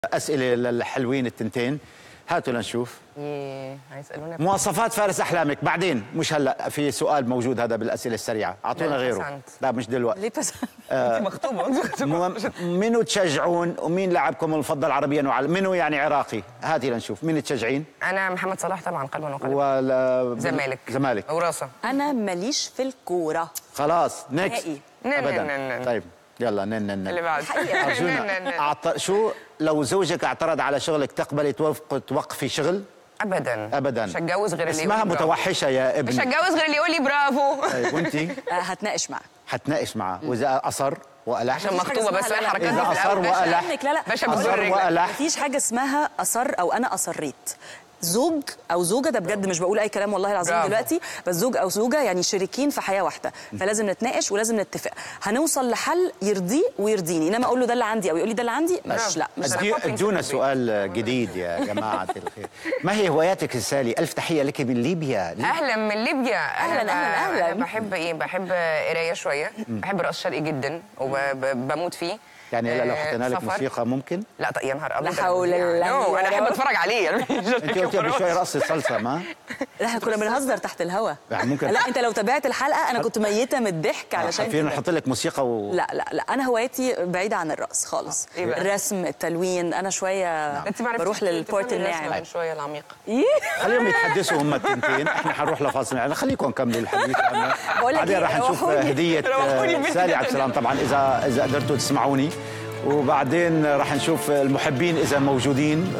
اسئله للحلوين التنتين هاتوا لنشوف ايه هيسالونا مواصفات فارس احلامك بعدين مش هلا في سؤال موجود هذا بالاسئله السريعه اعطونا لا، غيره حسنت. لا مش دلوقتي ليه بس انت مخطوبه مو- منو تشجعون ومين لاعبكم المفضل عربيا وعلى منو يعني عراقي هاتي لنشوف مين تشجعين انا محمد صلاح طبعا قلبا وقلبا ولا زمالك زمالك وراسه انا ماليش في الكوره خلاص نكست نهائي. نن- ابدا نن- نن. طيب يلا نن نن اللي نن بعد حقيقة. ارجونا أعط... شو لو زوجك اعترض على شغلك تقبلي توافق توقفي شغل ابدا ابدا مش هتجوز غير اللي اسمها يقول لي برافو. متوحشه يا مش ابني هتجوز غير اللي يقول لي برافو طيب وانتي آه، هتناقش معاه حتناقش معاه واذا اصر والح عشان مخطوبه بس لا، لا، الحركات إذا دي في أصر الأول باشا. وألح. منك لا لا باشا أصر بزر رجلك. وألح. مفيش حاجه اسمها اصر او انا اصريت زوج او زوجه ده بجد مش بقول اي كلام والله العظيم برافو. دلوقتي بس زوج او زوجه يعني شريكين في حياه واحده فلازم نتناقش ولازم نتفق هنوصل لحل يرضيه ويرضيني انما اقول له ده اللي عندي او يقول لي ده اللي عندي مش برافو. لا مش بس أدي- الحب ادونا يمسك سؤال جديد يا جماعه الخير ما هي هواياتك السالي الف تحيه لك من ليبيا اهلا من ليبيا أهلاً، أنا أهلاً، ب- أهلاً. أنا بحب ايه بحب قرايه شويه بحب رقص شرقي جدا وبموت فيه يعني هلا لو آه، حطينا لك سفر. موسيقى ممكن لا طيب يا نهار ابيض لا حول يعني الله نو، انا ولا احب قوة. اتفرج عليه يعني انت قلت قبل شوي رقص صلصه ما لا احنا كنا بنهزر تحت الهوا يعني ممكن- لا انت لو تابعت الحلقه انا كنت ميته من الضحك علشان فينا كده. نحط لك موسيقى و... لا لا لا انا هوايتي بعيده عن الرقص خالص إيه بقى؟ الرسم التلوين انا شويه انت ما عرفتيش بروح للبورت تفهمي الرسمة الناعم من شويه العميقه إيه؟ خليهم يتحدثوا هم التنتين احنا حنروح لفاصل يعني خليكم نكملوا الحديث عنها بقول لك بعدين إيه، راح نشوف روحوني. هديه روحوني آه، بنتي سالي عبد تاني. السلام طبعا اذا اذا قدرتوا تسمعوني وبعدين راح نشوف المحبين اذا موجودين